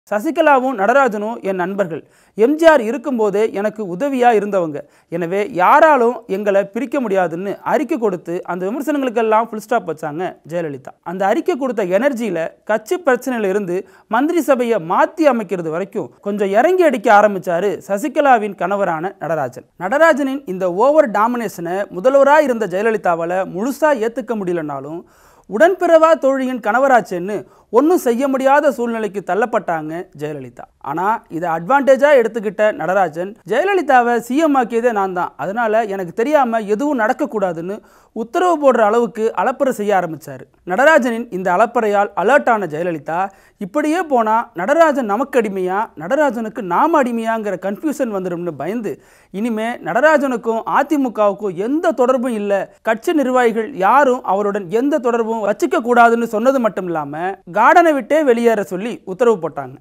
சசிகலாவும் நடராஜனும் என் நண்பர்கள் எம்ஜிஆர் இருக்கும்போதே எனக்கு உதவியாக இருந்தவங்க எனவே யாராலும் எங்களை பிரிக்க முடியாதுன்னு அறிக்கை கொடுத்து அந்த விமர்சனங்களுக்கெல்லாம் ஃபுல் ஸ்டாப் வச்சாங்க ஜெயலலிதா அந்த அறிக்கை கொடுத்த எனர்ஜியில் கட்சி பிரச்சனையில இருந்து மந்திரி சபையை மாற்றி அமைக்கிறது வரைக்கும் கொஞ்சம் இறங்கி அடிக்க ஆரம்பிச்சாரு சசிகலாவின் கணவரான நடராஜன் நடராஜனின் இந்த ஓவர் டாமினேஷனை முதல்வராக இருந்த ஜெயலலிதாவால் முழுசாக ஏற்றுக்க முடியலனாலும் உடன்பிறவா தோழியின் கணவராச்சேன்னு ஒன்றும் செய்ய முடியாத சூழ்நிலைக்கு தள்ளப்பட்டாங்க ஜெயலலிதா ஆனால் இதை அட்வான்டேஜாக எடுத்துக்கிட்ட நடராஜன் ஜெயலலிதாவை சிஎம் ஆக்கியதே நான் தான் அதனால எனக்கு தெரியாமல் எதுவும் நடக்கக்கூடாதுன்னு உத்தரவு போடுற அளவுக்கு அலப்பறை செய்ய ஆரம்பிச்சார் நடராஜனின் இந்த அலப்பறையால் அலர்ட் ஆன ஜெயலலிதா இப்படியே போனால் நடராஜன் நமக்கு அடிமையா நடராஜனுக்கு நாம் அடிமையாங்கிற கன்ஃபியூஷன் வந்துடும்னு பயந்து இனிமே நடராஜனுக்கும் அதிமுகவுக்கும் எந்த தொடர்பும் இல்லை கட்சி நிர்வாகிகள் யாரும் அவருடன் எந்த தொடர்பும் வச்சுக்க கூடாதுன்னு சொன்னது மட்டும் இல்லாமல் கார்டனை விட்டே வெளியேற சொல்லி உத்தரவு போட்டாங்க